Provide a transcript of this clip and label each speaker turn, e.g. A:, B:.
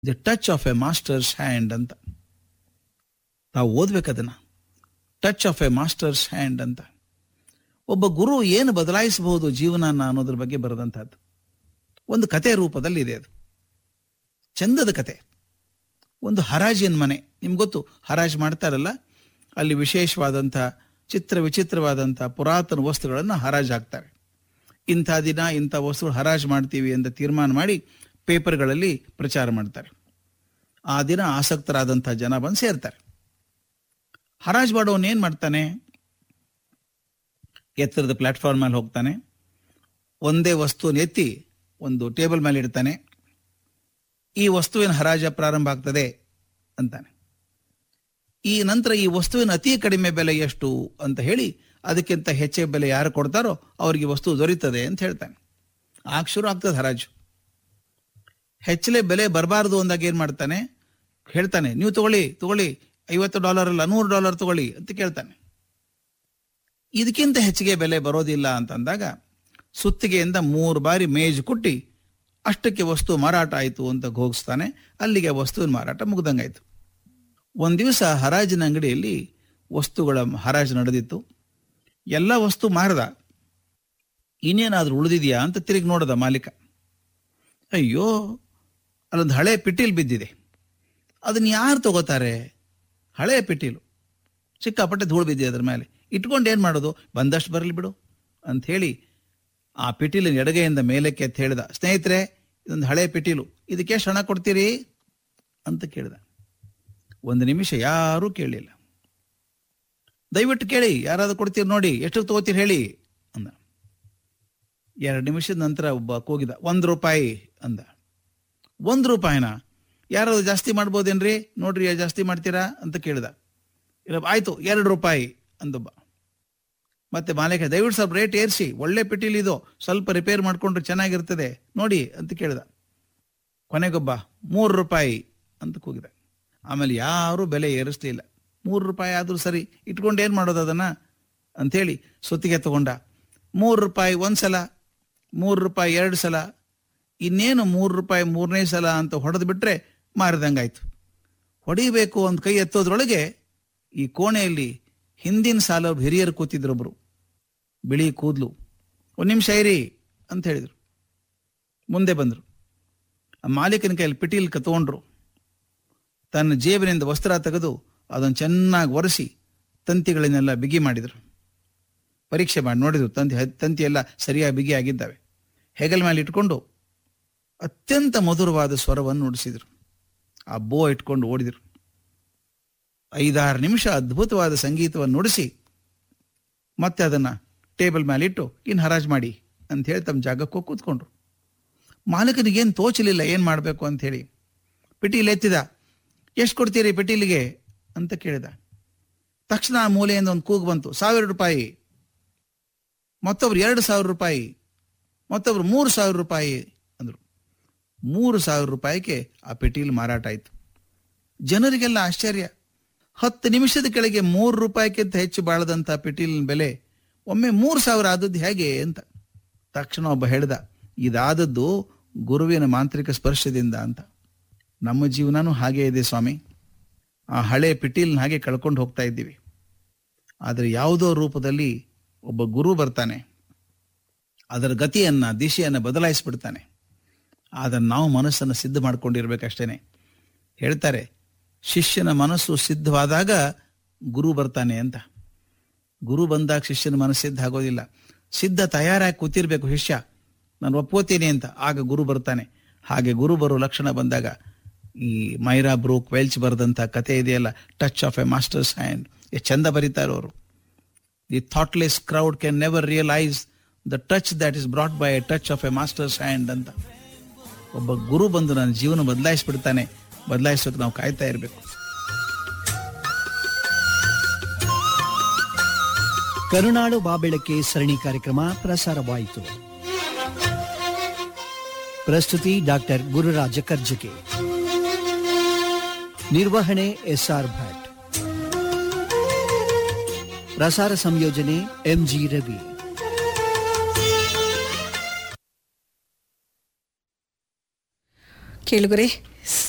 A: the touch of a master's hand ಅಂತ ನಾವು ಓದ್ಬೇಕದನ್ನ touch of a master's hand ಅಂತ ಒಬ್ಬ ಗುರು ಏನು ಬದಲಾಯಿಸಬಹುದು ಜೀವನನ ಅನ್ನೋದ್ರ ಬಗ್ಗೆ ಬರೆದಂತಹದ್ದು ಒಂದು ಕತೆ ರೂಪದಲ್ಲಿ ಇದೆ ಅದು ಚಂದದ ಕತೆ ಒಂದು ಹರಾಜಿನ ಮನೆ ನಿಮ್ಗೆ ಗೊತ್ತು ಹರಾಜು ಮಾಡ್ತಾರಲ್ಲ ಅಲ್ಲಿ ವಿಶೇಷವಾದಂಥ ಚಿತ್ರ ವಿಚಿತ್ರವಾದಂಥ ಪುರಾತನ ವಸ್ತುಗಳನ್ನು ಹರಾಜು ಹಾಕ್ತಾರೆ ಇಂಥ ದಿನ ಇಂಥ ವಸ್ತುಗಳು ಹರಾಜು ಮಾಡ್ತೀವಿ ಅಂತ ತೀರ್ಮಾನ ಮಾಡಿ ಪೇಪರ್ಗಳಲ್ಲಿ ಪ್ರಚಾರ ಮಾಡ್ತಾರೆ ಆ ದಿನ ಆಸಕ್ತರಾದಂಥ ಜನ ಬಂದು ಸೇರ್ತಾರೆ ಹರಾಜು ಮಾಡೋನು ಏನು ಮಾಡ್ತಾನೆ ಎತ್ತರದ ಪ್ಲಾಟ್ಫಾರ್ಮ್ ಮೇಲೆ ಹೋಗ್ತಾನೆ ಒಂದೇ ವಸ್ತುವನ್ನು ಎತ್ತಿ ಒಂದು ಟೇಬಲ್ ಮೇಲೆ ಇಡ್ತಾನೆ ಈ ವಸ್ತುವಿನ ಹರಾಜ ಪ್ರಾರಂಭ ಆಗ್ತದೆ ಅಂತಾನೆ ಈ ನಂತರ ಈ ವಸ್ತುವಿನ ಅತಿ ಕಡಿಮೆ ಬೆಲೆ ಎಷ್ಟು ಅಂತ ಹೇಳಿ ಅದಕ್ಕಿಂತ ಹೆಚ್ಚಿನ ಬೆಲೆ ಯಾರು ಕೊಡ್ತಾರೋ ಅವರಿಗೆ ವಸ್ತು ದೊರೀತದೆ ಅಂತ ಹೇಳ್ತಾನೆ ಆಗ ಶುರು ಆಗ್ತದೆ ಹರಾಜು ಹೆಚ್ಚಲೆ ಬೆಲೆ ಬರಬಾರ್ದು ಅಂದಾಗ ಏನ್ ಮಾಡ್ತಾನೆ ಹೇಳ್ತಾನೆ ನೀವು ತಗೊಳ್ಳಿ ತಗೊಳ್ಳಿ ಐವತ್ತು ಡಾಲರ್ ಅಲ್ಲ ನೂರು ಡಾಲರ್ ತಗೊಳ್ಳಿ ಅಂತ ಕೇಳ್ತಾನೆ ಇದಕ್ಕಿಂತ ಹೆಚ್ಚಿಗೆ ಬೆಲೆ ಬರೋದಿಲ್ಲ ಅಂತಂದಾಗ ಸುತ್ತಿಗೆಯಿಂದ ಮೂರು ಬಾರಿ ಮೇಜ್ ಕುಟ್ಟಿ ಅಷ್ಟಕ್ಕೆ ವಸ್ತು ಮಾರಾಟ ಆಯಿತು ಅಂತ ಘೋಗಿಸ್ತಾನೆ ಅಲ್ಲಿಗೆ ವಸ್ತುವಿನ ಮಾರಾಟ ಮುಗ್ದಂಗಾಯ್ತು ಒಂದು ದಿವಸ ಹರಾಜಿನ ಅಂಗಡಿಯಲ್ಲಿ ವಸ್ತುಗಳ ಹರಾಜು ನಡೆದಿತ್ತು ಎಲ್ಲ ವಸ್ತು ಮಾರದ ಇನ್ನೇನಾದ್ರೂ ಉಳಿದಿದೆಯಾ ಅಂತ ತಿರುಗಿ ನೋಡದ ಮಾಲೀಕ ಅಯ್ಯೋ ಅಲ್ಲೊಂದು ಹಳೆ ಪಿಟೀಲ್ ಬಿದ್ದಿದೆ ಅದನ್ನ ಯಾರು ತಗೋತಾರೆ ಹಳೆ ಪಿಟೀಲು ಸಿಕ್ಕಾಪಟ್ಟೆ ಧೂಳು ಬಿದ್ದಿದೆ ಅದ್ರ ಮೇಲೆ ಇಟ್ಕೊಂಡು ಏನು ಮಾಡೋದು ಬಂದಷ್ಟು ಬರಲಿ ಬಿಡು ಅಂತ ಹೇಳಿ ಆ ಪಿಟೀಲಿನ ಎಡಗೈಯಿಂದ ಮೇಲಕ್ಕೆ ಎತ್ತಿ ಹೇಳಿದ ಸ್ನೇಹಿತರೆ ಇದೊಂದು ಹಳೆ ಪಿಟೀಲು ಇದಕ್ಕೆ ಎಷ್ಟು ಹಣ ಕೊಡ್ತೀರಿ ಅಂತ ಕೇಳಿದ ಒಂದು ನಿಮಿಷ ಯಾರೂ ಕೇಳಲಿಲ್ಲ ದಯವಿಟ್ಟು ಕೇಳಿ ಯಾರಾದ್ರೂ ಕೊಡ್ತೀರಿ ನೋಡಿ ಎಷ್ಟು ತಗೋತೀರಿ ಹೇಳಿ ಅಂದ ಎರಡು ನಿಮಿಷದ ನಂತರ ಒಬ್ಬ ಕೂಗಿದ ಒಂದು ರೂಪಾಯಿ ಅಂದ ಒಂದು ರೂಪಾಯಿನ ಯಾರಾದ್ರು ಜಾಸ್ತಿ ಮಾಡ್ಬೋದೇನ್ರಿ ನೋಡ್ರಿ ಜಾಸ್ತಿ ಮಾಡ್ತೀರಾ ಅಂತ ಕೇಳಿದ ಇಲ್ಲ ಆಯ್ತು ಎರಡು ರೂಪಾಯಿ ಅಂದೊಬ್ಬ ಮತ್ತೆ ಮಾಲೀಕ ದಯವಿಟ್ಟು ಸ್ವಲ್ಪ ರೇಟ್ ಏರಿಸಿ ಒಳ್ಳೆ ಪಿಟೀಲ್ ಇದು ಸ್ವಲ್ಪ ರಿಪೇರ್ ಮಾಡ್ಕೊಂಡ್ರೆ ಚೆನ್ನಾಗಿರ್ತದೆ ನೋಡಿ ಅಂತ ಕೇಳಿದ ಕೊನೆಗೊಬ್ಬ ಮೂರು ರೂಪಾಯಿ ಅಂತ ಕೂಗಿದ ಆಮೇಲೆ ಯಾರೂ ಬೆಲೆ ಏರಿಸ್ಲಿಲ್ಲ ಮೂರು ರೂಪಾಯಿ ಆದರೂ ಸರಿ ಇಟ್ಕೊಂಡು ಏನು ಮಾಡೋದು ಅದನ್ನ ಅಂಥೇಳಿ ಸುತ್ತಿಗೆ ತಗೊಂಡ ಮೂರು ರೂಪಾಯಿ ಒಂದು ಸಲ ಮೂರು ರೂಪಾಯಿ ಎರಡು ಸಲ ಇನ್ನೇನು ಮೂರು ರೂಪಾಯಿ ಮೂರನೇ ಸಲ ಅಂತ ಹೊಡೆದು ಬಿಟ್ರೆ ಮಾರಿದಂಗಾಯ್ತು ಹೊಡಿಬೇಕು ಅಂತ ಕೈ ಎತ್ತೋದ್ರೊಳಗೆ ಈ ಕೋಣೆಯಲ್ಲಿ ಹಿಂದಿನ ಸಾಲ ಹಿರಿಯರು ಕೂತಿದ್ರೊಬ್ರು ಬಿಳಿ ಕೂದಲು ಒಂದು ನಿಮಿಷ ಇರಿ ಅಂತ ಹೇಳಿದ್ರು ಮುಂದೆ ಬಂದರು ಆ ಮಾಲೀಕನ ಕೈಯಲ್ಲಿ ಪಿಟೀಲ್ ತಗೊಂಡ್ರು ತನ್ನ ಜೇಬಿನಿಂದ ವಸ್ತ್ರ ತೆಗೆದು ಅದನ್ನು ಚೆನ್ನಾಗಿ ಒರೆಸಿ ತಂತಿಗಳನ್ನೆಲ್ಲ ಬಿಗಿ ಮಾಡಿದರು ಪರೀಕ್ಷೆ ಮಾಡಿ ನೋಡಿದ್ರು ತಂತಿ ತಂತಿ ಎಲ್ಲ ಸರಿಯಾಗಿ ಬಿಗಿ ಆಗಿದ್ದಾವೆ ಹೆಗಲ ಮೇಲೆ ಇಟ್ಕೊಂಡು ಅತ್ಯಂತ ಮಧುರವಾದ ಸ್ವರವನ್ನು ನುಡಿಸಿದರು ಆ ಬೋ ಇಟ್ಕೊಂಡು ಓಡಿದರು ಐದಾರು ನಿಮಿಷ ಅದ್ಭುತವಾದ ಸಂಗೀತವನ್ನು ನುಡಿಸಿ ಮತ್ತೆ ಅದನ್ನ ಟೇಬಲ್ ಮೇಲೆ ಇಟ್ಟು ಇನ್ನು ಹರಾಜು ಮಾಡಿ ಅಂತ ಹೇಳಿ ತಮ್ಮ ಜಾಗಕ್ಕೆ ಹೋಗಿ ಕೂತ್ಕೊಂಡ್ರು ಮಾಲೀಕನಿಗೇನು ತೋಚಲಿಲ್ಲ ಏನು ಮಾಡಬೇಕು ಅಂತ ಹೇಳಿ ಪಿಟೀಲ್ ಎತ್ತಿದ ಎಷ್ಟು ಕೊಡ್ತೀರಿ ಪಿಟೀಲಿಗೆ ಅಂತ ಕೇಳಿದ ತಕ್ಷಣ ಆ ಮೂಲೆಯಿಂದ ಒಂದು ಕೂಗು ಬಂತು ಸಾವಿರ ರೂಪಾಯಿ ಮತ್ತೊಬ್ರು ಎರಡು ಸಾವಿರ ರೂಪಾಯಿ ಮತ್ತೊಬ್ರು ಮೂರು ಸಾವಿರ ರೂಪಾಯಿ ಅಂದರು ಮೂರು ಸಾವಿರ ರೂಪಾಯಿಗೆ ಆ ಪೆಟೀಲ್ ಮಾರಾಟ ಆಯಿತು ಜನರಿಗೆಲ್ಲ ಆಶ್ಚರ್ಯ ಹತ್ತು ನಿಮಿಷದ ಕೆಳಗೆ ಮೂರು ರೂಪಾಯಿಗಿಂತ ಹೆಚ್ಚು ಬಾಳದಂತ ಪೆಟೀಲಿನ ಬೆಲೆ ಒಮ್ಮೆ ಮೂರು ಸಾವಿರ ಆದದ್ದು ಹೇಗೆ ಅಂತ ತಕ್ಷಣ ಒಬ್ಬ ಹೇಳ್ದ ಇದಾದದ್ದು ಗುರುವಿನ ಮಾಂತ್ರಿಕ ಸ್ಪರ್ಶದಿಂದ ಅಂತ ನಮ್ಮ ಜೀವನನೂ ಹಾಗೇ ಇದೆ ಸ್ವಾಮಿ ಆ ಹಳೆ ಪಿಟೀಲ್ನ ಹಾಗೆ ಕಳ್ಕೊಂಡು ಹೋಗ್ತಾ ಇದ್ದೀವಿ ಆದರೆ ಯಾವುದೋ ರೂಪದಲ್ಲಿ ಒಬ್ಬ ಗುರು ಬರ್ತಾನೆ ಅದರ ಗತಿಯನ್ನ ದಿಶೆಯನ್ನು ಬದಲಾಯಿಸ್ಬಿಡ್ತಾನೆ ಆದರೆ ನಾವು ಮನಸ್ಸನ್ನು ಸಿದ್ಧ ಮಾಡ್ಕೊಂಡಿರ್ಬೇಕಷ್ಟೇನೆ ಹೇಳ್ತಾರೆ ಶಿಷ್ಯನ ಮನಸ್ಸು ಸಿದ್ಧವಾದಾಗ ಗುರು ಬರ್ತಾನೆ ಅಂತ ಗುರು ಬಂದಾಗ ಶಿಷ್ಯನ ಮನಸ್ಸು ಸಿದ್ಧ ಆಗೋದಿಲ್ಲ ಸಿದ್ಧ ತಯಾರಾಗಿ ಕೂತಿರ್ಬೇಕು ಶಿಷ್ಯ ನಾನು ಒಪ್ಕೋತೀನಿ ಅಂತ ಆಗ ಗುರು ಬರ್ತಾನೆ ಹಾಗೆ ಗುರು ಬರೋ ಲಕ್ಷಣ ಬಂದಾಗ ಈ ಮೈರಾ ಬ್ರೂಕ್ ವೆಲ್ಚ್ ಬರೆದಂಥ ಕತೆ ಇದೆಯಲ್ಲ touch of a master's hand ಎಷ್ಟು ಚಂದ ಬರೀತಾರೆ ಅವರು the thoughtless crowd can never realise the touch that is brought by a touch of a master's hand ಅಂತ ಒಬ್ಬ ಗುರು ಬಂದು ನನ್ನ ಜೀವನ ಬದಲಾಯಿಸ್ಬಿಡ್ತಾನೆ ಬದಲಾಯಿಸೋಕೆ ನಾವು ಕಾಯ್ತಾ ಇರಬೇಕು
B: ಕರುನಾಡು ಬಾಬೆಳಕೆ ಸರಣಿ ಕಾರ್ಯಕ್ರಮ ಪ್ರಸಾರವಾಯಿತು ಪ್ರಸ್ತುತಿ ಡಾಕ್ಟರ್ ಗುರುರಾಜ ಕರ್ಜಗೆ ನಿರ್ವಹಣೆ ಎಸ್ಆರ್ ಭಟ್ ಪ್ರಸಾರ ಸಂಯೋಜನೆ ಎಂಜಿ ರವಿ
C: ಕೇಳುಗರೆ